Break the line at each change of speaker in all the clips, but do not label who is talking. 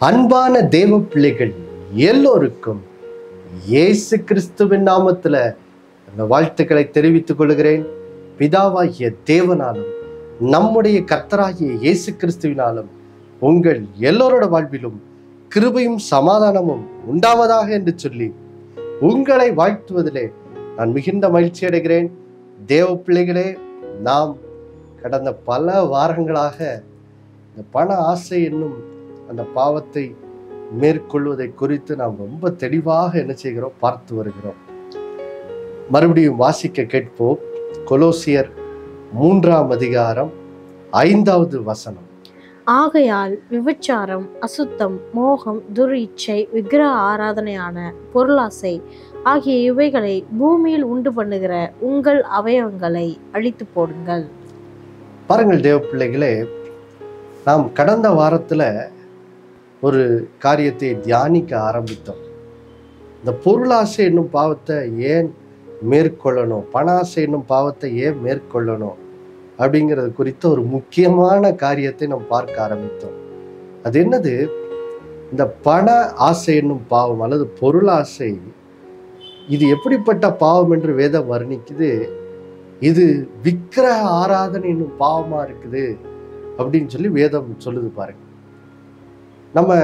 அன்பான தேவ பிள்ளைகள் எல்லோருக்கும் இயேசு கிறிஸ்துவின் நாமத்துல அந்த வாழ்த்துக்களை தெரிவித்துக் கொள்கிறேன் பிதாவாகிய தேவனாலும் நம்முடைய கர்த்தராகிய இயேசு கிறிஸ்துவினாலும் உங்கள் எல்லோரோட வாழ்விலும் கிருபையும் சமாதானமும் உண்டாவதாக என்று சொல்லி உங்களை வாழ்த்துவதிலே நான் மிகுந்த மகிழ்ச்சி அடைகிறேன் தேவ பிள்ளைகளே நாம் கடந்த பல வாரங்களாக இந்த பண ஆசை என்னும் அந்த பாவத்தை மேற்கொள்வதை குறித்து நாம் ரொம்ப தெளிவாக என்ன செய்கிறோம் பார்த்து வருகிறோம் மறுபடியும் வாசிக்க கேட்போம் கொலோசியர் மூன்றாம் அதிகாரம் ஐந்தாவது வசனம்
ஆகையால் விபச்சாரம் அசுத்தம் மோகம் துர் இச்சை விக்கிரக ஆராதனையான பொருளாசை ஆகிய இவைகளை பூமியில் உண்டு பண்ணுகிற உங்கள் அவயவங்களை அழித்து போடுங்கள்
பாருங்கள் தேவ பிள்ளைகளே நாம் கடந்த வாரத்துல ஒரு காரியத்தை தியானிக்க ஆரம்பித்தோம் இந்த பொருளாசை என்னும் பாவத்தை ஏன் மேற்கொள்ளணும் பண ஆசை என்னும் பாவத்தை ஏன் மேற்கொள்ளணும் அப்படிங்கிறது குறித்த ஒரு முக்கியமான காரியத்தை நாம் பார்க்க ஆரம்பித்தோம் அது என்னது இந்த பண ஆசை என்னும் பாவம் அல்லது பொருளாசை இது எப்படிப்பட்ட பாவம் என்று வேதம் வர்ணிக்குது இது விக்கிரக ஆராதனை என்னும் பாவமா இருக்குது அப்படின்னு சொல்லி வேதம் சொல்லுது பாருங்க நம்ம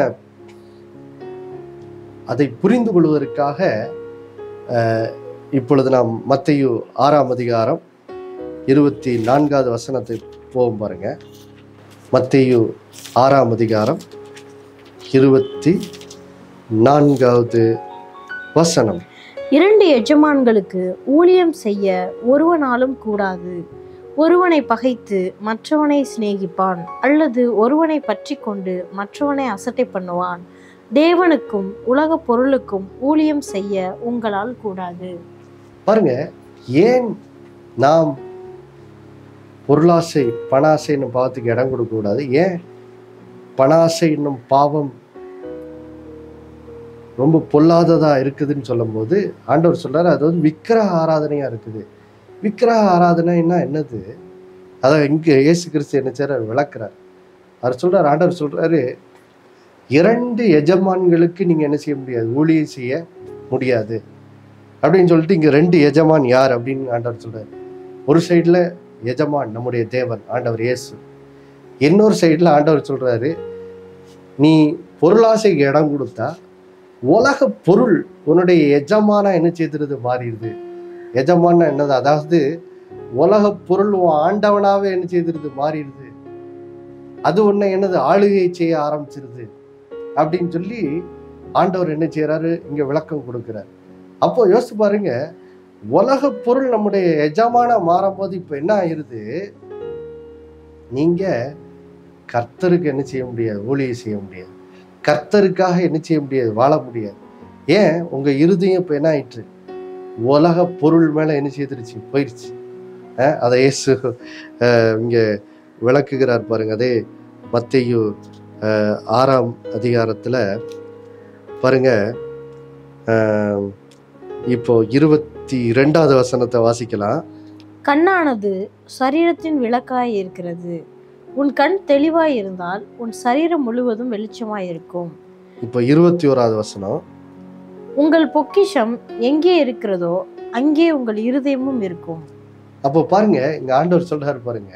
அதை புரிந்து கொள்வதற்காக அஹ், இப்பொழுது நாம் மத்தையு ஆறாம் அதிகாரம் இருபத்தி நான்காவது வசனத்தை போவோம் பாருங்க மத்தையு ஆறாம் அதிகாரம் இருபத்தி நான்காவது வசனம்
இரண்டு எஜமான்களுக்கு ஊழியம் செய்ய ஒருவனாலும் கூடாது ஒருவனை பகைத்து மற்றவனை சிநேகிப்பான் அல்லது ஒருவனை பற்றி கொண்டு மற்றவனை அசட்டை பண்ணுவான் தேவனுக்கும் உலக பொருளுக்கும் ஊழியம் செய்ய உங்களால் கூடாது
பாருங்க ஏன் நாம் பொருளாசை பணாசை என்னும் பாவத்துக்கு இடம் கொடுக்க கூடாது ஏன் பணாசை என்னும் பாவம் ரொம்ப பொல்லாததா இருக்குதுன்னு சொல்லும்போது ஆண்டவர் சொல்றாரு அது வந்து விக்கிரக ஆராதனையா இருக்குது விக்கிரக ஆராதனைன்னா என்னது அதை இங்க இயேசு கிறிஸ்து என்ன செய்றார் விளக்குறார் அவர் சொல்றார் ஆண்டவர் சொல்றாரு இரண்டு எஜமான்களுக்கு நீங்க என்ன செய்ய முடியாது ஊழியம் செய்ய முடியாது அப்படின்னு சொல்லிட்டு இங்க ரெண்டு எஜமான் யார் அப்படின்னு ஆண்டவர் சொல்றாரு ஒரு சைடுல எஜமான் நம்முடைய தேவன் ஆண்டவர் இயேசு இன்னொரு சைடுல ஆண்டவர் சொல்றாரு நீ பொருளாசைக்கு இடம் கொடுத்தா உலக பொருள் உன்னுடைய எஜமானா என்ன செய்திருது மாறிடுது எஜமானா என்னது அதாவது உலக பொருள் உன் ஆண்டவனாவே என்ன செய்திருது மாறிடுது அது உன்னை என்னது ஆளுகை செய்ய ஆரம்பிச்சிருது அப்படின்னு சொல்லி ஆண்டவர் என்ன செய்யறாரு இங்க விளக்கம் கொடுக்கிறார் அப்போ யோசிச்சு பாருங்க உலக பொருள் நம்முடைய எஜமானா மாறும்போது இப்ப என்ன ஆயிருது நீங்க கர்த்தருக்கு என்ன செய்ய முடியாது ஊழியம் செய்ய முடியாது கர்த்தருக்காக என்ன செய்ய முடியாது வாழ முடியாது ஏன் உங்க இருதயம் இப்ப என்ன ஆயிற்று உலக பொருள் மேல என்ன செய்திருச்சு போயிடுச்சு அஹ் அதை இயேசு அஹ், இங்க விளக்குகிறார் பாருங்க அதே மத்தேயு அஹ், ஆறாம் அதிகாரத்துல பாருங்க அஹ், இப்போ இருபத்தி ரெண்டாவது வசனத்தை வாசிக்கலாம்
கண்ணானது சரீரத்தின் விளக்காய் இருக்கிறது உன் கண் தெளிவாய் இருந்தால் உன் சரீரம் முழுவதும் வெளிச்சமாய் இருக்கும்
இப்போ இருபத்தி ஓராவது வசனம்
உங்கள் பொக்கிஷம் எங்கே இருக்கிறதோ அங்கே உங்கள் இருதயமும் இருக்கும்
அப்போ பாருங்க இங்க ஆண்டவர் சொல்றாரு பாருங்க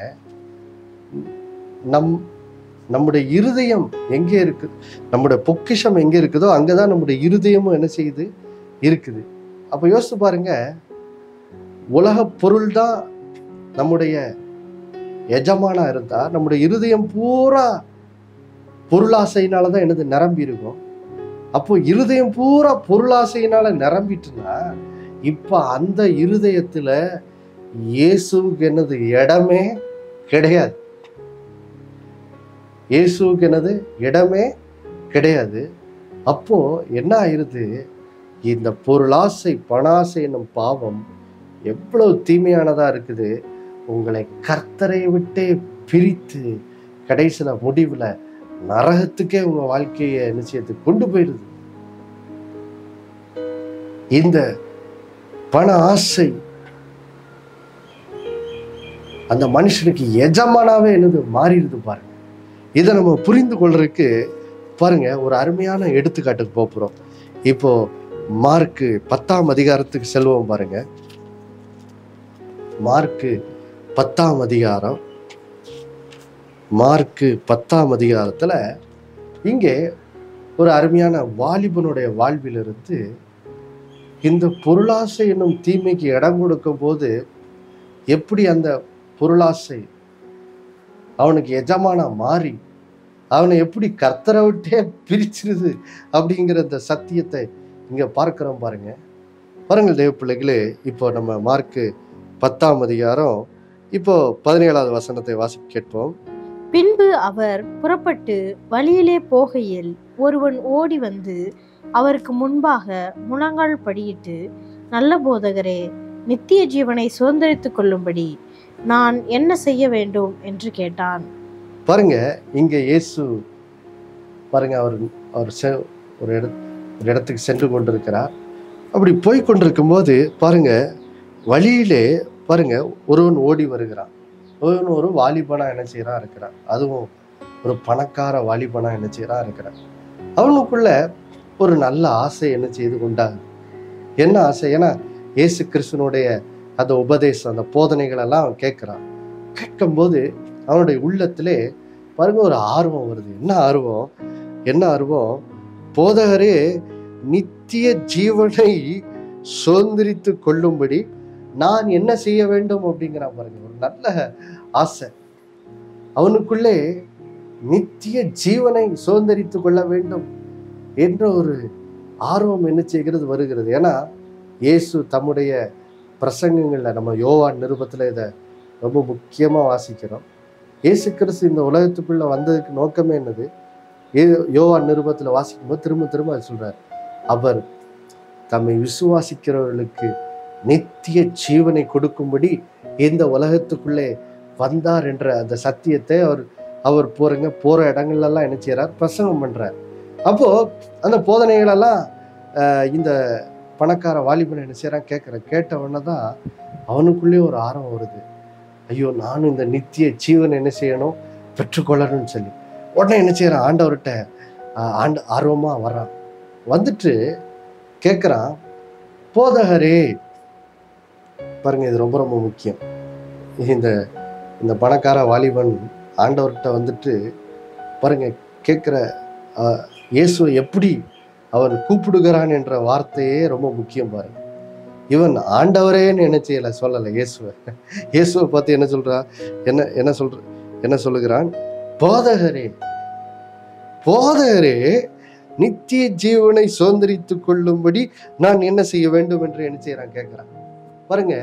நம் நம்முடைய இருதயம் எங்கே இருக்கு நம்முடைய பொக்கிஷம் எங்க இருக்குதோ அங்கதான் நம்முடைய இருதயமும் என்ன செய்யுது இருக்குது அப்போ யோசிச்சு பாருங்க உலக பொருள் தான் நம்முடைய எஜமானா இருந்தா நம்முடைய இருதயம் பூரா பொருளாசையினால தான் எனது நிரம்பி இருக்கும் அப்போ இருதயம் பூரா பொருளாசையினால நிரம்பிட்டுனா இப்ப அந்த இருதயத்துல இயேசுவுக்கு என்னது இடமே கிடையாது இயேசுவுக்கு என்னது இடமே கிடையாது அப்போ என்ன ஆயிருது இந்த பொருளாசை பணாசை என்னும் பாவம் எவ்வளவு தீமையானதா இருக்குது உங்களை கர்த்தரை விட்டே பிரித்து கடைசியில முடிவுல நரகத்துக்கே உங்க வாழ்க்கையை நிச்சயத்துக்கு கொண்டு போயிடுது இந்த பண ஆசை அந்த மனுஷனுக்கு எஜமானாவே என்னது மாறிடுது பாருங்க இதை நம்ம புரிந்து கொள்றதுக்கு பாருங்க ஒரு அருமையான எடுத்துக்காட்டுக்கு போக போகிறோம் இப்போ மார்க்கு பத்தாம் அதிகாரத்துக்கு செல்வோம் பாருங்க மார்க்கு பத்தாம் அதிகாரம் மார்க்கு பத்தாம் அதிகாரத்தில் இங்கே ஒரு அருமையான வாலிபனுடைய வாழ்விலிருந்து இந்த பொருளாசை என்னும் தீமைக்கு இடம் கொடுக்கும் போது எப்படி அந்த பொருளாசை அவனுக்கு எஜமானா மாறி அவனை எப்படி கர்த்தரை விட்டே பிரிச்சிருது அப்படிங்கிற அந்த சத்தியத்தை இங்க பார்க்கிறோம் பாருங்க பாருங்கள் தேவ பிள்ளைகளே இப்போ நம்ம மார்க்கு பத்தாம் அதிகாரம் இப்போ பதினேழாவது வசனத்தை வாசி கேட்போம்
பின்பு அவர் புறப்பட்டு வழியிலே போகையில் ஒருவன் ஓடி வந்து அவருக்கு முன்பாக முழங்கால் படியிட்டு நல்ல போதகரே நித்திய ஜீவனை சுதந்திரித்துக் கொள்ளும்படி நான் என்ன செய்ய வேண்டும் என்று கேட்டான்
பாருங்க இங்க இயேசு பாருங்க அவர் அவர் செ- ஒரு இட ஒரு இடத்துக்கு சென்று கொண்டிருக்கிறார் அப்படி போய் கொண்டிருக்கும்போது பாருங்க வழியிலே பாருங்க ஒருவன் ஓடி வருகிறான் ஒருவன் ஒரு வாலிபனா என்ன செய்யறான் இருக்கிறான் அதுவும் ஒரு பணக்கார வாலிபனா என்ன செய்யறான் இருக்கிறான் அவனுக்குள்ள ஒரு நல்ல ஆசை என்ன செய்து கொண்டாங்க என்ன ஆசை ஏன்னா இயேசு கிறிஸ்துனுடைய அந்த உபதேசம் அந்த போதனைகள் எல்லாம் அவன் கேட்கிறான் கேட்கும்போது அவனுடைய உள்ளத்திலே பாருங்க ஒரு ஆர்வம் வருது என்ன ஆர்வம் என்ன ஆர்வம் போதகரே நித்திய ஜீவனை சுதந்திரித்து கொள்ளும்படி நான் என்ன செய்ய வேண்டும் அப்படிங்கிறான் பாருங்க ஒரு நல்ல ஆசை அவனுக்குள்ளே நித்திய ஜீவனை சுதந்திரித்து கொள்ள வேண்டும் என்ற ஒரு ஆர்வம் என்ன செய்கிறது வருகிறது ஏன்னா இயேசு தம்முடைய பிரசங்கங்களில் நம்ம யோவான் நிருபத்தில் இதை ரொம்ப முக்கியமாக வாசிக்கிறோம் இயேசு கிறிஸ்து இந்த உலகத்துக்குள்ள வந்ததுக்கு நோக்கமே என்னது ஏ- யோவான் நிருபத்தில் வாசிக்கும்போது திரும்ப திரும்ப அது சொல்றார் அவர் தம்மை விசுவாசிக்கிறவர்களுக்கு நித்திய ஜீவனை கொடுக்கும்படி இந்த உலகத்துக்குள்ளே வந்தார் என்ற அந்த சத்தியத்தை அவர் அவர் போறங்க போற இடங்கள்லாம் என்ன செய்றார் பிரசங்கம் பண்றார் அப்போ அந்த போதனைகளெல்லாம் ஆஹ், இந்த பணக்கார வாலிபன் என்ன செய்யறான் கேட்குற கேட்ட உடனே தான் அவனுக்குள்ளே ஒரு ஆர்வம் வருது ஐயோ நானும் இந்த நித்திய ஜீவன் என்ன செய்யணும் பெற்றுக்கொள்ளணும்னு சொல்லி உடனே என்ன செய்யறான் ஆண்டவர்கிட்ட ஆஹ், ஆண்டு ஆர்வமா வர்றான் வந்துட்டு கேட்குறான் போதகரே பாருங்க இது ரொம்ப ரொம்ப முக்கியம் இந்த இந்த பணக்கார வாலிபன் ஆண்டவர்கிட்ட வந்துட்டு பாருங்க கேட்குற இயேசுவை எப்படி அவன் கூப்பிடுகிறான் என்ற வார்த்தையே ரொம்ப முக்கியம் பாருங்க இவன் ஆண்டவரேன்னு என்ன செய்யல சொல்லலை இயேசுவை இயேசுவை பார்த்து என்ன சொல்றா என்ன என்ன சொல்ற என்ன சொல்லுகிறான் போதகரே போதகரே நித்திய ஜீவனை சுதந்திரித்துக் கொள்ளும்படி நான் என்ன செய்ய வேண்டும் என்று என்ன செய்யறான் கேட்கிறான் பாருங்க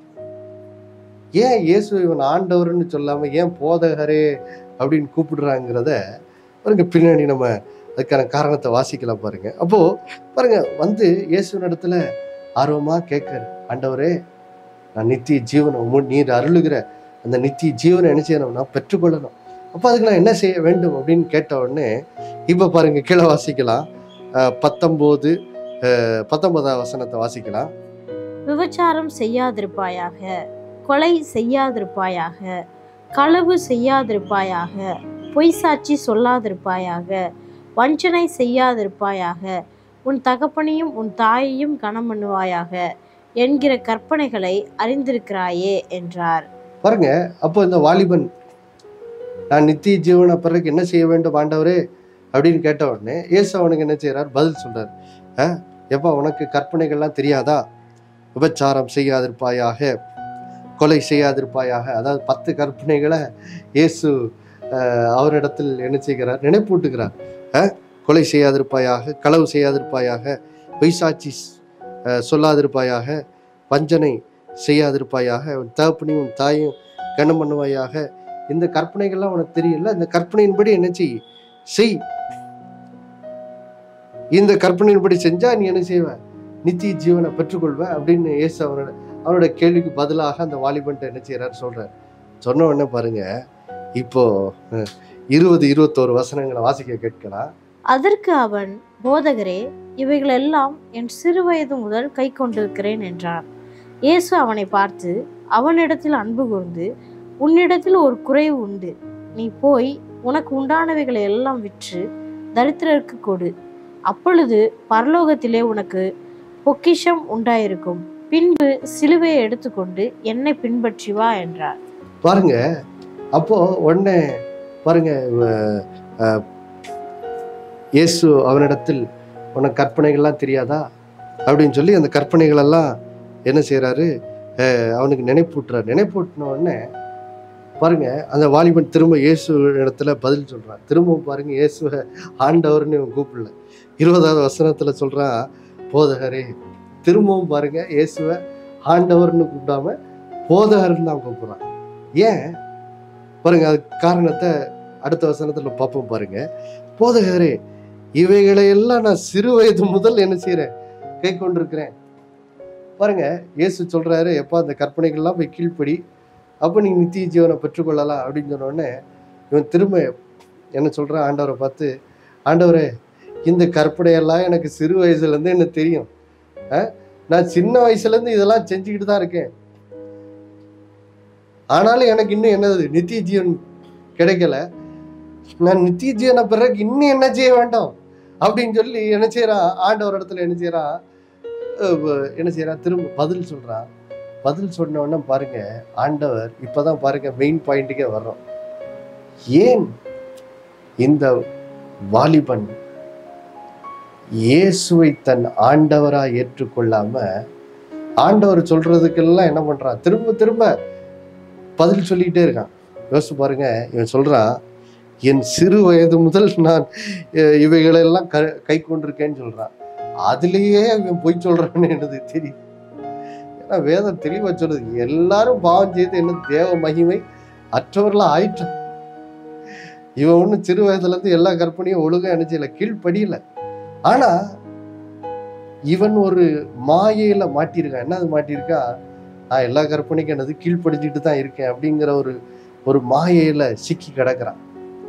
ஏன் இயேசு இவன் ஆண்டவர்னு சொல்லாம ஏன் போதகரே அப்படின்னு கூப்பிடுறாங்கிறத பாருங்க பின்னாடி நம்ம அதுக்கான காரணத்தை வாசிக்கலாம் பாருங்க அப்போ பாருங்க வந்து இயேசுவின் இடத்துல ஆர்வமா கேட்கிறாரு ஆண்டவரே நான் நித்திய ஜீவனை உம்மு- நீர் அருளுகிற அந்த நித்திய ஜீவனை என்ன செய்யணும் நான் பெற்றுக்கொள்ளணும் அப்போ அதுக்கு நான் என்ன செய்ய வேண்டும் அப்படின்னு கேட்ட உடனே இப்போ பாருங்க கீழே வாசிக்கலாம் அஹ், பத்தொம்போது அஹ், பத்தொன்பதாம் வசனத்தை வாசிக்கலாம்
விபச்சாரம் செய்யாதிருப்பாயாக கொலை செய்யாதிருப்பாயாக களவு செய்யாதிருப்பாயாக பொய் சாட்சி சொல்லாதிருப்பாயாக வஞ்சனை செய்யாதிருப்பாயாக உன் தகப்பனையும் உன் தாயையும் கனம் பண்ணுவாயாக என்கிற கற்பனைகளை அறிந்திருக்கிறாயே என்றார்
பாருங்க அப்போ இந்த வாலிபன் நான் நித்திய ஜீவனை பிறகு என்ன செய்ய வேண்டும் ஆண்டவரே அப்படின்னு கேட்ட உடனே இயேசு அவனுக்கு என்ன செய்றார் பதில் சொல்றார் "ஆ, எப்பா உனக்கு கற்பனைகள்லாம் தெரியாதா விபச்சாரம் செய்யாதிருப்பாயாக கொலை செய்யாதிருப்பாயாக அதாவது பத்து கற்பனைகளை இயேசு ஆஹ், அவரிடத்தில் என்ன செய்கிறார் நினைப்பூட்டுகிறார் ஆ, கொலை செய்யாதிருப்பாயாக களவு செய்யாதிருப்பாயாக பொய்சாட்சி ஆஹ், சொல்லாதிருப்பாயாக வஞ்சனை செய்யாதிருப்பாயாக உன் தகப்பனையும் உன் தாயும் கனம் பண்ணுவாயாக இந்த கற்பனைகள்லாம் உனக்கு தெரியல இந்த கற்பனையின்படி என்ன செய் செய் இந்த கற்பனையின்படி செஞ்சா நீ என்ன செய்வ நித்திய ஜீவனை பெற்றுக்கொள்வ அப்படின்னு இயேசு அவரோட அவரோட கேள்விக்கு பதிலாக அந்த வாலிபன்ட்ட என்ன செய்யறாரு சொல்றாரு சொன்ன உடனே பாருங்க இப்போ அஹ், இருபது இருபத்தோரு வசனங்களை வாசிக்க கேட்கலாம்
அதற்கு அவன் போதகரே இவைகளெல்லாம் என் சிறுவயது முதல் கை கொண்டிருக்கிறேன் என்றான் இயேசு அவனை பார்த்து அவனிடத்தில் அன்பு கூர்ந்து உன்னிடத்தில் ஒரு குறைவு உண்டு நீ போய் உனக்கு உண்டானவைகளை எல்லாம் விற்று தரித்திரருக்கு கொடு அப்பொழுது பரலோகத்திலே உனக்கு பொக்கிஷம் உண்டாயிருக்கும் பின்பு சிலுவையை எடுத்துக்கொண்டு என்னை பின்பற்றி வா என்றார்
பாருங்க அப்போ உடனே பாருங்க அஹ், அஹ், இயேசு அவனிடத்தில் உனக்கு கற்பனைகள்லாம் தெரியாதா அப்படின்னு சொல்லி அந்த கற்பனைகள் எல்லாம் என்ன செய்றாரு அஹ், அவனுக்கு நினைப்பூட்டுறார் நினைப்பூட்டின உடனே பாருங்க அந்த வாலிபன் திரும்ப இயேசு இடத்துல பதில் சொல்றான் திரும்பவும் பாருங்க இயேசுவை ஆண்டவர்னு இவன் கூப்பிடல இருபதாவது வசனத்துல சொல்றான் போதகரே திரும்பவும் பாருங்க இயேசுவை ஆண்டவர்னு கூப்பிடாம போதகர்னு தான் கூப்பிடுறான் ஏன் பாருங்க அது காரணத்தை அடுத்த வசனத்துல பார்ப்போம் பாருங்க போதகரே இவைகளை எல்லாம் நான் சிறு வயது முதல் என்ன செய்றேன் கை கொண்டிருக்கிறேன் பாருங்க இயேசு சொல்றாரு எப்பா அந்த கற்பனைகள்லாம் போய் கீழ்ப்படி அப்போ நீ நித்திய ஜீவனை பெற்றுக்கொள்ளலாம் அப்படின்னு சொன்ன உடனே இவன் திரும்ப என்ன சொல்றான் ஆண்டவரை பார்த்து ஆண்டவரே இந்த கற்பனையெல்லாம் எனக்கு சிறு வயசுலேருந்து எனக்கு தெரியும் அஹ், நான் சின்ன வயசுலேருந்து இதெல்லாம் செஞ்சுக்கிட்டு தான் இருக்கேன் ஆனாலும் எனக்கு இன்னும் என்னது நித்திய ஜீவன் கிடைக்கல நான் நித்திய ஜீவனை பிறகு இன்னும் என்ன செய்ய வேண்டாம் அப்படின்னு சொல்லி என்ன செய்யறான் ஆண்டவர் இடத்துல என்ன செய்யறான் அஹ் வ- என்ன செய்யறான் திரும்ப பதில் சொல்றான் பதில் சொன்ன உடனே பாருங்க ஆண்டவர் இப்பதான் பாருங்க மெயின் பாயிண்ட்டுக்கே வர்றோம் ஏன் இந்த வாலிபன் இயேசுவை தன் ஆண்டவரா ஏற்றுக்கொள்ளாம ஆண்டவர் சொல்றதுக்கெல்லாம் என்ன பண்றான் திரும்ப திரும்ப பதில் சொல்லிக்கிட்டே இருக்கான் யோசிச்சு பாருங்க இவன் சொல்றான் என் சிறு வயது முதல் நான் அஹ், இவைகளெல்லாம் க கை கொண்டிருக்கேன்னு சொல்றான் அதுலேயே இவன் பொய் சொல்றான்னு எனக்கு தெரியும் ஏன்னா வேதம் தெளிவா சொல்லுது எல்லாரும் பாவம் செய்து என்ன தேவ மகிமை அற்றவர்களா ஆயிற்று இவன் ஒன்றும் சிறு வயதுல இருந்து எல்லா கற்பனையும் ஒழுங்கா நினைச்சல கீழ்ப்படியல ஆனா இவன் ஒரு மாயையில மாட்டியிருக்கான் என்ன அது மாட்டியிருக்கா நான் எல்லா கற்பனைக்கும் என்னது கீழ்ப்படிஞ்சிட்டு தான் இருக்கேன் அப்படிங்கிற ஒரு ஒரு மாயையில சிக்கி கிடக்குறான்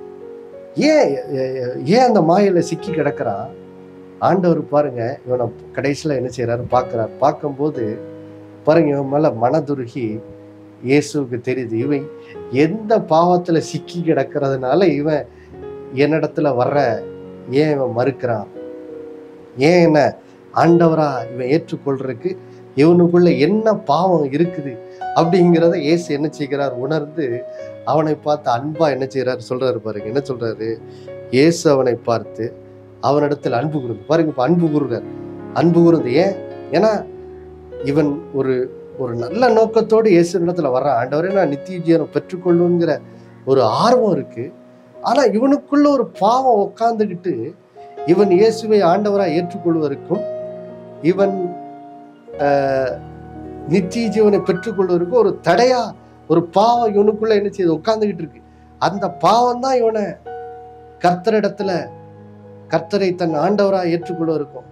ஏன் எ- ஏன் அந்த மாயையில சிக்கி கிடக்குறான் ஆண்டவர் பாருங்க இவனை கடைசியில என்ன செய்யறாரு பார்க்கறாரு பார்க்கும்போது பாருங்க இவன் மேல மனதுருகி இயேசுவுக்கு தெரியுது இவன் எந்த பாவத்துல சிக்கி கிடக்கிறதுனால இவன் என்னிடத்துல வர்ற ஏன் இவன் மறுக்கிறான் ஏன் என்ன ஆண்டவரா இவன் ஏற்றுக்கொள்றதுக்கு இவனுக்குள்ள என்ன பாவம் இருக்குது அப்படிங்கிறத இயேசு என்ன செய்கிறார் உணர்ந்து அவனை பார்த்து அன்பா என்ன செய்றாரு சொல்றாரு பாருங்க என்ன சொல்றாரு இயேசு அவனை பார்த்து அவனிடத்தில் அன்பு கூறுது பாருங்க இப்ப அன்பு கூறுறார் அன்பு கூறுது ஏன் ஏன்னா இவன் ஒரு ஒரு நல்ல நோக்கத்தோடு இயேசு இடத்துல வர்றான் ஆண்டவரே நான் நித்திய ஜீவனை பெற்றுக்கொள்ளுங்கிற ஒரு ஆர்வம் இருக்கு ஆனா இவனுக்குள்ள ஒரு பாவம் உட்கார்ந்துக்கிட்டு இவன் இயேசுவை ஆண்டவராக ஏற்றுக்கொள்வதற்கும் இவன் ஆஹ், நித்திய ஜீவனை பெற்றுக்கொள்வதற்கும் ஒரு தடையா ஒரு பாவம் இவனுக்குள்ள என்ன செய்யுது உட்கார்ந்துகிட்டு இருக்கு அந்த பாவம் தான் இவனை கர்த்தரிடத்துல கர்த்தரை தன் ஆண்டவரா ஏற்றுக்கொள்வதற்கும்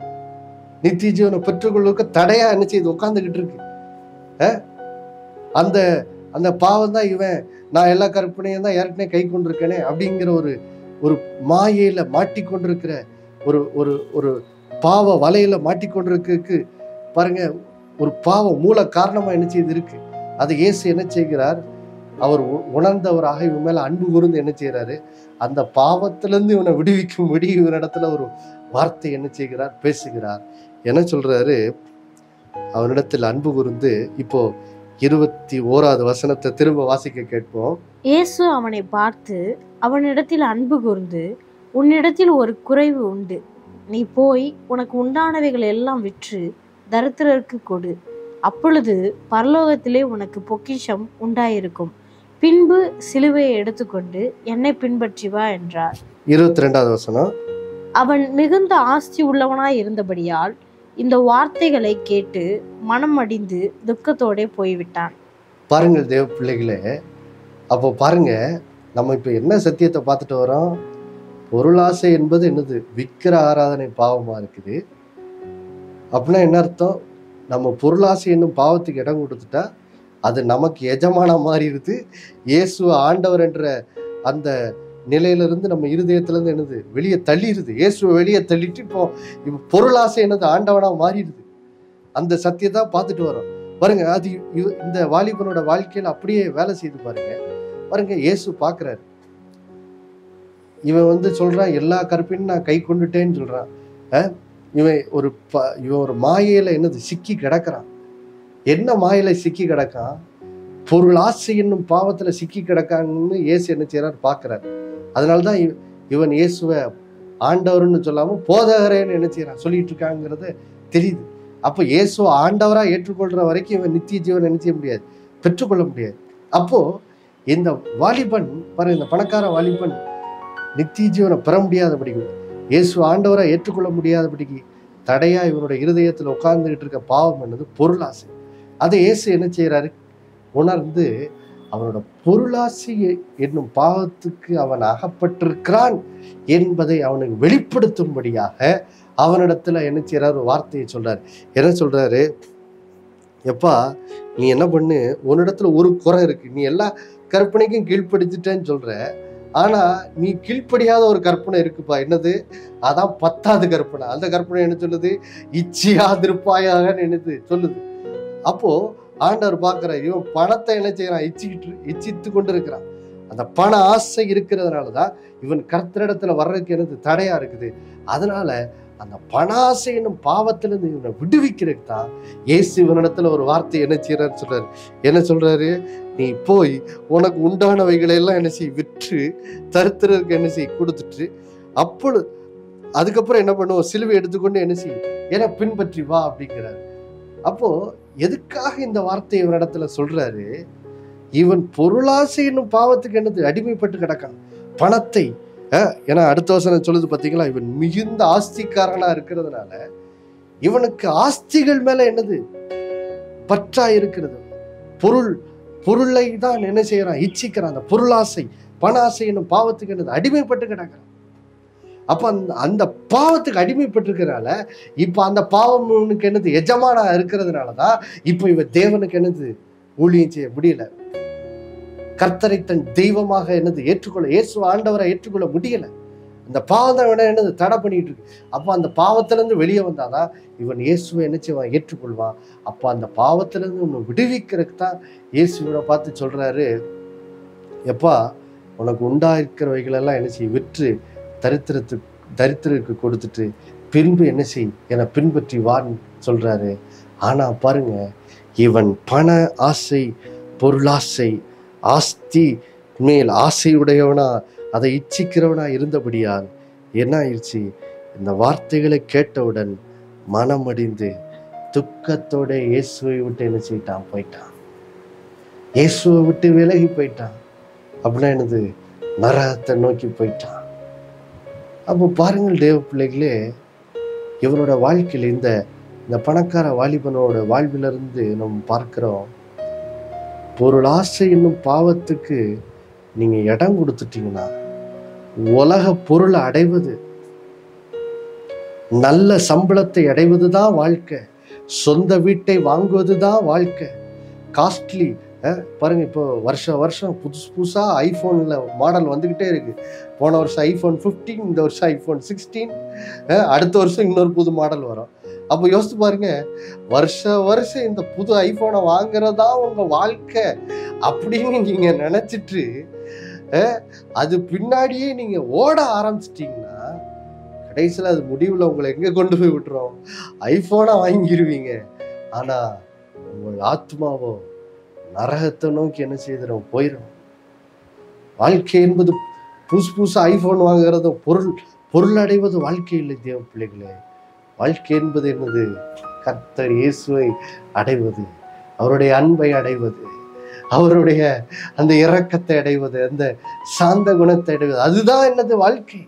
நித்திய ஜீவனை பெற்றுக்கொள்வதற்கு தடையா என்ன செய்யுது உட்கார்ந்துகிட்டு இருக்கு அஹ்? அந்த அந்த பாவம் தான் இவன் நான் எல்லா கற்பனையும் தான் ஏற்கனவே கை கொண்டிருக்கேனே அப்படிங்கிற ஒரு ஒரு மாயையில மாட்டிக்கொண்டிருக்கிற ஒரு ஒரு ஒரு பாவ வலையில மாட்டிக்கொண்டிருக்கு பாருங்க ஒரு பாவம் மூல காரணமா என்ன செய்து இருக்கு அதை இயேசு என்ன செய்கிறார் அவர் உ- உணர்ந்தவராக இவன் மேல அன்பு கூர்ந்து என்ன செய்கிறாரு அந்த பாவத்திலிருந்து இவனை விடுவிக்கும்படி இவனிடத்துல ஒரு வார்த்தை என்ன செய்கிறார் பேசுகிறார் என்ன சொல்றாரு அவனிடத்தில் அன்பு கூர்ந்து இப்போ இருபத்தி ஓராவது வசனத்தை திரும்ப வாசிக்க கேட்போம்
இயேசு அவனை பார்த்து அவனிடத்தில் அன்பு கூர்ந்து உன்னிடத்தில் ஒரு குறைவு உண்டு நீ போய் உனக்கு உண்டானவைகள் எல்லாம் விற்று தரித்திரருக்கு கொடு அப்பொழுது பரலோகத்திலே உனக்கு பொக்கிஷம் உண்டாயிருக்கும் பின்பு சிலுவையை எடுத்துக்கொண்டு என்னை பின்பற்றி வா என்றார்
இருபத்தி ரெண்டாவது வசனம்
அவன் மிகுந்த ஆஸ்தி உள்ளவனாய் இருந்தபடியால் இந்த வார்த்தைகளை கேட்டு மனம் அடிந்து துக்கத்தோடே போய்விட்டான்
பாருங்கள் தேவ பிள்ளைகளே அப்போ பாருங்க நம்ம இப்போ என்ன சத்தியத்தை பார்த்துட்டு வரோம் பொருளாசை என்பது என்னது விக்கிர ஆராதனை பாவமா இருக்குது அப்படின்னா என்ன அர்த்தம் நம்ம பொருளாசை என்னும் பாவத்துக்கு இடம் கொடுத்துட்டா அது நமக்கு எஜமானா மாறிடுது இயேசு ஆண்டவர் என்ற அந்த நிலையிலிருந்து நம்ம இருதயத்திலேருந்து என்னது வெளியே தள்ளிடுது இயேசுவை வெளியே தள்ளிட்டு இப்போ இப்போ பொருளாசை என்னது ஆண்டவனா மாறிடுது அந்த சத்தியத்தை பார்த்துட்டு வரோம் பாருங்க அது இவ- இந்த வாலிபனோட வாழ்க்கையில அப்படியே வேலை செய்து பாருங்க பாருங்க இயேசு பார்க்குறாரு இவன் வந்து சொல்றான் எல்லா கற்பினும் நான் கை கொண்டுட்டேன்னு சொல்றான் அஹ், இவன் ஒரு ப இவன் ஒரு மாயையில என்னது சிக்கி கிடக்குறான் என்ன மாயில சிக்கி கிடக்கான் பொருள் ஆசை என்னும் பாவத்துல சிக்கி கிடக்கான்னு இயேசு என்ன செய்யறாரு பார்க்கறாரு அதனால தான் இவ- இவன் இயேசுவை ஆண்டவர்னு சொல்லாம போதகரேன்னு என்ன செய்யறான் சொல்லிட்டு இருக்காங்கிறது தெரியுது அப்போ இயேசுவை ஆண்டவரா ஏற்றுக்கொள்ற வரைக்கும் இவன் நித்திய ஜீவன் என்ன செய்ய முடியாது பெற்றுக்கொள்ள முடியாது அப்போ இந்த வாலிபன் பாருங்க இந்த பணக்கார வாலிபன் நித்திய ஜீவனை பெற முடியாதபடிக்கு இயேசு ஆண்டவரா ஏற்றுக்கொள்ள முடியாதபடிக்கு தடையா இவனுடைய இருதயத்துல உட்கார்ந்துகிட்டு இருக்க பாவம் என்னது பொருளாசை அதை இயேசு என்ன செய்யறாரு உணர்ந்து அவனோட பொருளாசை என்னும் பாவத்துக்கு அவன் அகப்பட்டிருக்கிறான் என்பதை அவனுக்கு வெளிப்படுத்தும்படியாக அவனிடத்துல என்ன செய்யறாரு ஒரு வார்த்தையை சொல்றாரு என்ன சொல்றாரு எப்பா நீ என்ன பண்ணு உன்னிடத்துல ஒரு குறை இருக்கு நீ எல்லா கற்பனைக்கும் கீழ்ப்படுத்திட்டேன்னு சொல்ற ஆனா நீ கீழ்ப்படியாத ஒரு கற்பனை இருக்குப்பா என்னது அதான் பத்தாவது கற்பனை அந்த கற்பனை என்ன சொல்லுது இச்சியாதிருப்பாயாக என்னது சொல்லுது அப்போ ஆண்டவர் பார்க்கிற இவன் பணத்தை என்ன செய்யறான் இச்சிக்கிட்டு இச்சித்து கொண்டு இருக்கிறான் அந்த பண ஆசை இருக்கிறதுனால தான் இவன் கர்த்தரிடத்துல வர்றதுக்கு என்னது தடையா இருக்குது அதனால அந்த பண ஆசை என்னும் பாவத்திலிருந்து இவனை விடுவிக்கிறதுக்கு தான் இயேசு இவனிடத்துல ஒரு வார்த்தை என்ன செய்யறாரு சொல்றாரு என்ன சொல்றாரு நீ போய் உனக்கு உண்டானவைகளை எல்லாம் என்ன செய் விற்று தருத்திரருக்கு என்ன செய் கொடுத்துட்டு அப்பொழுது அதுக்கப்புறம் என்ன பண்ணுவோம் சிலுவை எடுத்துக்கொண்டு என்ன செய் ஏன்னா பின்பற்றி வா அப்படிங்கிறாரு அப்போ எதுக்காக இந்த வார்த்தையை இவனிடத்துல சொல்றாரு இவன் பொருளாசை என்னும் பாவத்துக்கு என்னது அடிமைப்பட்டு கிடக்கான் பணத்தை அஹ், ஏன்னா அடுத்த வசனம் சொல்லுது பாத்தீங்களா இவன் மிகுந்த ஆஸ்திக்காரனா இருக்கிறதுனால இவனுக்கு ஆஸ்திகள் மேல என்னது பற்றா இருக்கிறது பொருள் பொருளை தான் என்ன செய்யறான் இச்சிக்கிறான் அந்த பொருளாசை பண ஆசை என்னும் பாவத்துக்கு என்னது அடிமைப்பட்டு கிடக்கிறான் அப்ப அந்த அந்த பாவத்துக்கு அடிமைப்பட்டிருக்கிறனால இப்ப அந்த பாவம் இவனுக்கு என்னது எஜமானா இருக்கிறதுனால தான் இப்ப இவன் தேவனுக்கு என்னது ஊழியம் செய்ய முடியல கர்த்தரை தன் தெய்வமாக என்னது ஏற்றுக்கொள்ள இயேசு ஆண்டவரை ஏற்றுக்கொள்ள முடியல அந்த பாவத்தை விட என்னது தடை பண்ணிட்டு இருக்கு அப்போ அந்த பாவத்திலேருந்து வெளியே வந்தாதான் இவன் இயேசுவை என்ன செய்வான் ஏற்றுக்கொள்வான் அப்போ அந்த பாவத்திலேருந்து உன்னை விடுவிக்கிறதுக்கு தான் இயேசுவை பார்த்து சொல்றாரு எப்பா உனக்கு உண்டாயிருக்கிறவைகளெல்லாம் என்ன செய் விற்று தரித்திரத்துக்கு தரித்திரருக்கு கொடுத்துட்டு பின்பு என்ன செய் என பின்பற்றி வான்னு சொல்றாரு ஆனா பாருங்க இவன் பண ஆசை பொருளாசை ஆஸ்தி மேல் ஆசையுடையவனா அதை இச்சிக்கிறவனா இருந்தபடியால் என்ன ஆயிடுச்சு இந்த வார்த்தைகளை கேட்டவுடன் மனமடிந்து துக்கத்தோட இயேசுவை விட்டு என்ன செய்யிட்டான் போயிட்டான் இயேசுவை விட்டு விலகி போயிட்டான் அப்படின்னா என்னது நரகத்தை நோக்கி போயிட்டான் அப்போ பாருங்கள் தேவ பிள்ளைகளே இவரோட வாழ்க்கையில் இந்த இந்த பணக்கார வாலிபனோட வாழ்விலிருந்து நம்ம பார்க்கிறோம் பொருள் ஆசை என்னும் பாவத்துக்கு நீங்க இடம் கொடுத்துட்டீங்கன்னா உலக பொருளை அடைவது நல்ல சம்பளத்தை அடைவது தான் வாழ்க்கை சொந்த வீட்டை வாங்குவது தான் வாழ்க்கை காஸ்ட்லி பாருங்க இப்போ வருஷம் வருஷம் புதுசு புதுசாக ஐஃபோனில் மாடல் வந்துக்கிட்டே இருக்கு போன வருஷம் ஐஃபோன் 15 இந்த வருஷம் ஐஃபோன் சிக்ஸ்டீன் அடுத்த வருஷம் இன்னொரு புது மாடல் வரும் அப்போ யோசித்து பாருங்க வருஷ வருஷம் இந்த புது ஐஃபோனை வாங்குறதா உங்க வாழ்க்கை அப்படின்னு நீங்க நினைச்சிட்டு அஹ், அது பின்னாடியே நீங்க ஓட ஆரம்பிச்சிட்டீங்கன்னா கடைசியில் அது முடிவில் உங்களை எங்க கொண்டு போய் விட்டுரும் ஐஃபோனை வாங்கிடுவீங்க ஆனா உங்கள் ஆத்மாவோ நரகத்தை நோக்கி என்ன செய்திடும் போயிடும் வாழ்க்கை என்பது புதுசு புதுசு ஐஃபோன் வாங்குறதும் பொருள் பொருள் அடைவது வாழ்க்கை இல்லை தேவ பிள்ளைகளே வாழ்க்கை என்பது என்னது கர்த்தர் இயேசுவை அடைவது அவருடைய அன்பை அடைவது அவருடைய அந்த இரக்கத்தை அடைவது அந்த சாந்த குணத்தை அடைவது அதுதான் என்னது வாழ்க்கை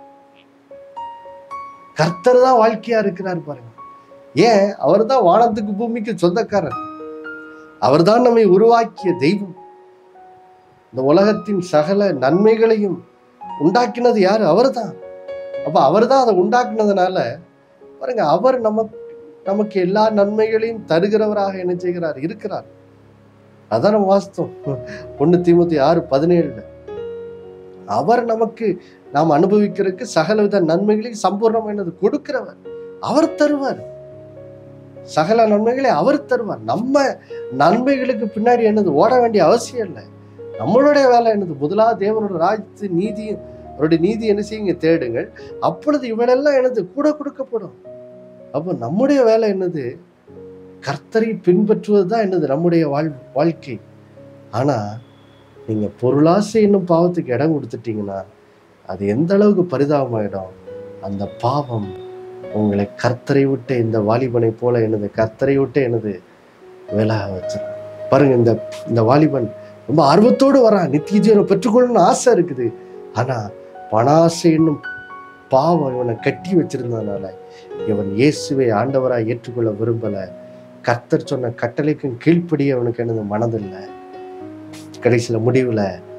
கர்த்தர் தான் வாழ்க்கையா இருக்கிறார் பாருங்க ஏன் அவர் தான் வானத்துக்கு பூமிக்கு சொந்தக்காரர் அவர்தான் நம்மை உருவாக்கிய தெய்வம் இந்த உலகத்தின் சகல நன்மைகளையும் உண்டாக்கினது யாரு அவர்தான் அப்ப அவர்தான் அதை உண்டாக்குனதுனால பாருங்க அவர் நமக்கு நமக்கு எல்லா நன்மைகளையும் தருகிறவராக என்ன செய்கிறார் இருக்கிறார் அதான் நம்ம வாஸ்தவம் ஒண்ணு தீமூத்தி ஆறு பதினேழுல அவர் நமக்கு நாம் அனுபவிக்கிறதுக்கு சகலவித நன்மைகளையும் சம்பூர்ணமானது கொடுக்கிறவர் அவர் தருவார் சகல நன்மைகளை அவர் தருவார் நம்ம நன்மைகளுக்கு பின்னாடி என்னது ஓட வேண்டிய அவசியம் இல்லை நம்மளுடைய வேலை என்னது முதலாவது தேவனோட ராஜ்யத்து நீதியும் அவருடைய நீதி என்ன செய்யுங்க தேடுங்கள் அப்பொழுது இவளெல்லாம் எனது கூட கொடுக்கப்படும் அப்போ நம்முடைய வேலை என்னது கர்த்தரை பின்பற்றுவது தான் என்னது நம்முடைய வாழ் வாழ்க்கை ஆனா நீங்க பொருளாசை என்னும் பாவத்துக்கு இடம் கொடுத்துட்டீங்கன்னா அது எந்த அளவுக்கு பரிதாபமாயிடும் அந்த பாவம் உங்களை கர்த்தரை விட்டு இந்த வாலிபனை போல எனது கர்த்தரை விட்டு எனது விலக வச்சிடும் பாருங்க இந்த இந்த வாலிபன் ரொம்ப ஆர்வத்தோடு வரான் நித்திய ஜீவனை பெற்றுக்கொள்ளணும்னு ஆசை இருக்குது ஆனா பணாசை என்னும் பாவம் இவனை கட்டி வச்சிருந்ததுனால இவன் இயேசுவை ஆண்டவராய் ஏற்றுக்கொள்ள விரும்பல கர்த்தர் சொன்ன கட்டளைக்கும் கீழ்ப்படிய அவனுக்கு எனது மனதில்லை கடைசியில முடிவுல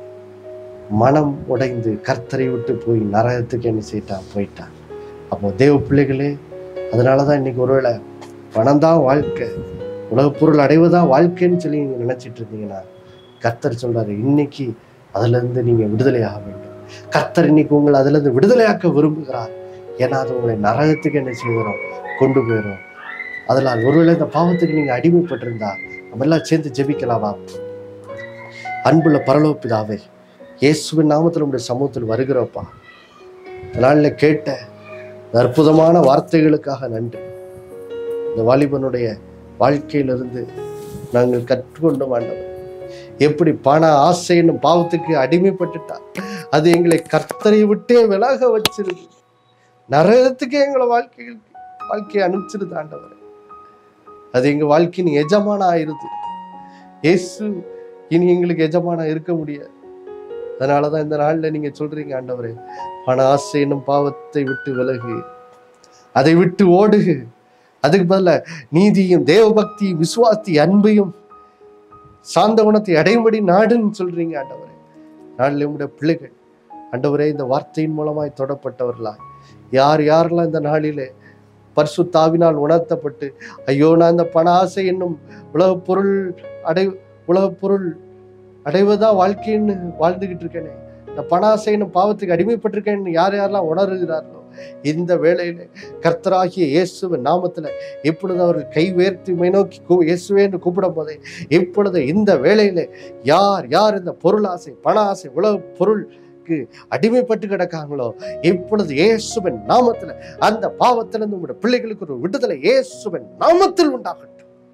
மனம் உடைந்து கர்த்தரை விட்டு போய் நரகத்துக்கு என்ன செய்யிட்டான் போயிட்டான் அப்போ தேவ பிள்ளைகளே அதனாலதான் இன்னைக்கு ஒருவேளை பணம் தான் வாழ்க்கை உலகப் பொருள் அடைவதான் வாழ்க்கைன்னு சொல்லி நீங்க நினைச்சிட்டு இருந்தீங்கன்னா கர்த்தர் சொல்றாரு இன்னைக்கு அதுல இருந்து நீங்க விடுதலையாக வேண்டும் கர்த்தர் இன்னைக்கு உங்களை அதுல இருந்து விடுதலையாக்க விரும்புகிறார் ஏன்னா அது உங்களை நரகத்துக்கு என்ன செய்கிறோம் கொண்டு போயிடும் அதனால் ஒருவேளை இந்த பாவத்துக்கு நீங்க அடிமைப்பட்டிருந்தா நம்ம எல்லாம் சேர்ந்து ஜெபிக்கலாமா அன்புள்ள பரலோக பிதாவே இயேசுவின் நாமத்தில் உடைய சமூகத்தில் வருகிறோப்பா நாளில் கேட்ட இந்த அற்புதமான வார்த்தைகளுக்காக நன்றி இந்த வாலிபனுடைய வாழ்க்கையிலிருந்து நாங்கள் கற்றுக்கொண்டு ஆண்டவர் எப்படி பண ஆசை என்னும் பாவத்துக்கு அடிமைப்பட்டுட்டார் அது எங்களை கர்த்தரை விட்டே விலக வச்சிருது நரகத்துக்கே எங்களை வாழ்க்கையில் வாழ்க்கையை அனுப்பிச்சிருது ஆண்டவர் அது எங்க வாழ்க்கையின் எஜமான ஆயிருது இயேசு இனி எங்களுக்கு எஜமானா இருக்க முடியாது அதனாலதான் இந்த நாள்ல நீங்க சொல்றீங்க ஆண்டவரே பண ஆசை என்னும் பாவத்தை விட்டு விலகு அதை விட்டு ஓடுகு அதுக்கு பதிலா நீதியும் தேவபக்தி விசுவாசி அன்பையும் சாந்த குணத்தை அடையும்படி நாடுன்னு சொல்றீங்க ஆண்டவரே நாளில் உங்களுடைய பிள்ளைகள் ஆண்டவரே இந்த வார்த்தையின் மூலமாய் தொடப்பட்டவர்களா யார் யாரெல்லாம் இந்த நாளிலே பரிசுத்தாவினால் உணர்த்தப்பட்டு ஐயோ நான் இந்த பண ஆசை என்னும் உலகப் பொருள் அடை உலகப் பொருள் அடைவதா வாழ்க்கைன்னு வாழ்ந்துகிட்டு இருக்கேனே இந்த பண ஆசை என்னும் பாவத்துக்கு அடிமைப்பட்டிருக்கேன்னு யார் யாரெல்லாம் உணர்கிறார்களோ இந்த வேளையில கர்த்தராகிய இயேசுவின் நாமத்துல இப்பொழுது அவர்கள் கை உயர்த்தி உம்மை நோக்கி கூ- இயேசுவே என்று கூப்பிடும் போதே இப்பொழுது இந்த வேளையில யார் யார் இந்த பொருள் ஆசை பண ஆசை உலக பொருளுக்கு அடிமைப்பட்டு கிடக்காங்களோ இப்பொழுது இயேசுவின் நாமத்துல அந்த பாவத்திலிருந்து உங்களுடைய பிள்ளைகளுக்கு ஒரு விடுதலை இயேசுவின் நாமத்தில் உண்டாகட்டும்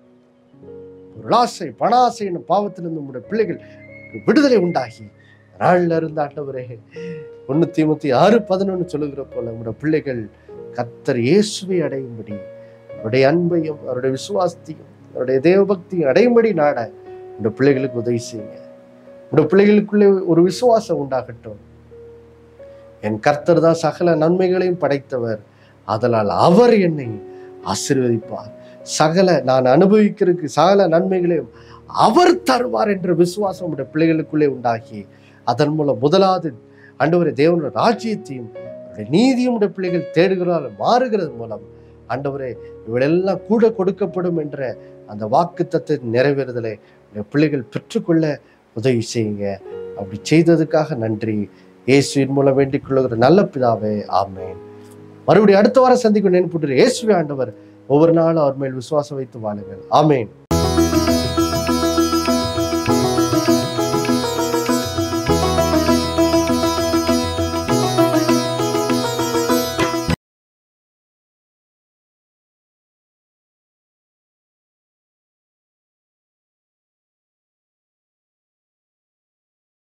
பொருளாசை பணாசை என்னும் பாவத்திலிருந்து உங்களுடைய பிள்ளைகள் விடுதலை உண்டாகி நாள்ல இருந்து ஆண்டவரே ஒண்ணு தீமுத்தி ஆறு பதினொன்னு சொல்லுகிற போல உங்களுடைய பிள்ளைகள் கர்த்தர் இயேசுவை அடையும்படி அவருடைய அன்பையும் அவருடைய விசுவாசத்தையும் அவருடைய தேவபக்தியும் அடையும்படி நாட உங்களுடைய பிள்ளைகளுக்கு உதவி செய்யுங்க உங்களுடைய பிள்ளைகளுக்குள்ளே ஒரு விசுவாசம் உண்டாகட்டும் என் கர்த்தர் தான் சகல நன்மைகளையும் படைத்தவர் அதனால் அவர் என்னை ஆசீர்வதிப்பார் சகல நான் அனுபவிக்கிறதுக்கு சகல நன்மைகளையும் அவர் தருவார் என்ற விசுவாசம் உடைய பிள்ளைகளுக்குள்ளே உண்டாகி அதன் மூலம் முதலாவது ஆண்டவரை தேவனுடைய ராஜ்யத்தையும் அவருடைய நீதியும் உடைய பிள்ளைகள் தேடுகிறார் மாறுகிறது மூலம் ஆண்டவரே இவளெல்லாம் கூட கொடுக்கப்படும் என்ற அந்த வாக்கு தத்துவ நிறைவேறுதலை உடைய பிள்ளைகள் பெற்றுக்கொள்ள உதவி செய்யுங்க அப்படி செய்ததுக்காக நன்றி இயேசுவின் மூலம் வேண்டிக் கொள்ளுகிற நல்ல பிதாவே ஆமென் மறுபடியும் அடுத்த வாரம் சந்திக்கும் நினைப்புட்டு இயேசுவே ஆண்டவர் ஒவ்வொரு நாளும் அவர் மேல் விசுவாசம் வைத்து வாழுங்கள் ஆமென்